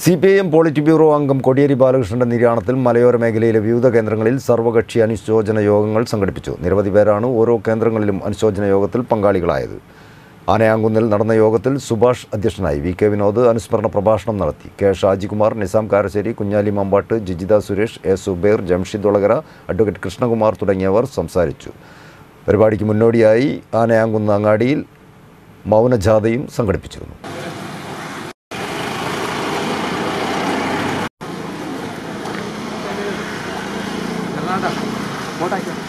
C P I M politburo അംഗം കോടിയേരി ബാലകൃഷ്ണന്റെ നിര്യാണത്തിൽ മലയോര മേഖലയിലെ വിവിധ കേന്ദ്രങ്ങളിൽ സർവകക്ഷി അനുശോചന യോഗങ്ങൾ സംഘടിപ്പിച്ചു നിരവധി പേരാണ് ഓരോ കേന്ദ്രങ്ങളിലും അനുശോചന യോഗത്തിൽ പങ്കാളികളായത് ആനയാങ്കുന്നിൽ നടന്ന യോഗത്തിൽ സുഭാഷ് അധ്യക്ഷനായി വി കെ വിനോദ് അനുസ്മരണ പ്രഭാഷണം നടത്തി K Shajikumar Nizam Karassery Kunhali Mambatt Jijitha Suresh A Zuber Jamshid Olakara advocate Krishnakumar തുടങ്ങിയവർ സംസാരിച്ചു പരിപാടിക്ക് മുന്നോടിയായി ആനയാങ്കുന്ന് അങ്ങാടിയിൽ മൗനജാഥയും സംഘടിപ്പിച്ചിരുന്നു കർണാടക